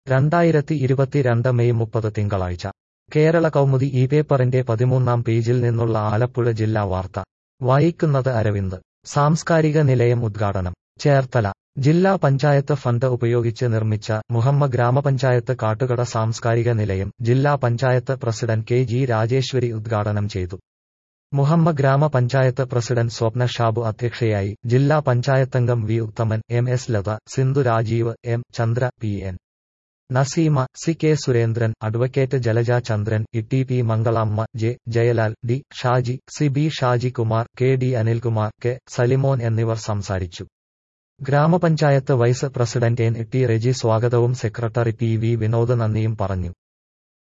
രണ്ടായിരത്തി ഇരുപത്തിരണ്ട് മെയ് മുപ്പത് തിങ്കളാഴ്ച കേരള കൗമുദി ഈ പേപ്പറിന്റെ പതിമൂന്നാം പേജിൽ നിന്നുള്ള ആലപ്പുഴ ജില്ലാ വാർത്ത വായിക്കുന്നത് അരവിന്ദ് സാംസ്കാരിക നിലയം ഉദ്ഘാടനം ചേർത്തല ജില്ലാ പഞ്ചായത്ത് ഫണ്ട് ഉപയോഗിച്ച് നിർമ്മിച്ച മുഹമ്മ ഗ്രാമപഞ്ചായത്ത് കാട്ടുകട സാംസ്കാരിക നിലയം ജില്ലാ panchayat president K G Rajeshwari ഉദ്ഘാടനം ചെയ്തു മുഹമ്മ ഗ്രാമപഞ്ചായത്ത് പ്രസിഡന്റ് സ്വപ്ന ഷാബു അധ്യക്ഷയായി ജില്ലാ പഞ്ചായത്തംഗം V Uthaman M S Latha Sindhu Rajeev M Chandra P N Naseema C K Surendran advocate Jalaja Chandran E T P Mangalamma J Jayalal D Shaji C B Shaji Kumar K D Anilkumar K Salimon എന്നിവർ സംസാരിച്ചു ഗ്രാമപഞ്ചായത്ത് vice president N T Reji സ്വാഗതവും സെക്രട്ടറി പി വി വിനോദ് നന്ദിയും പറഞ്ഞു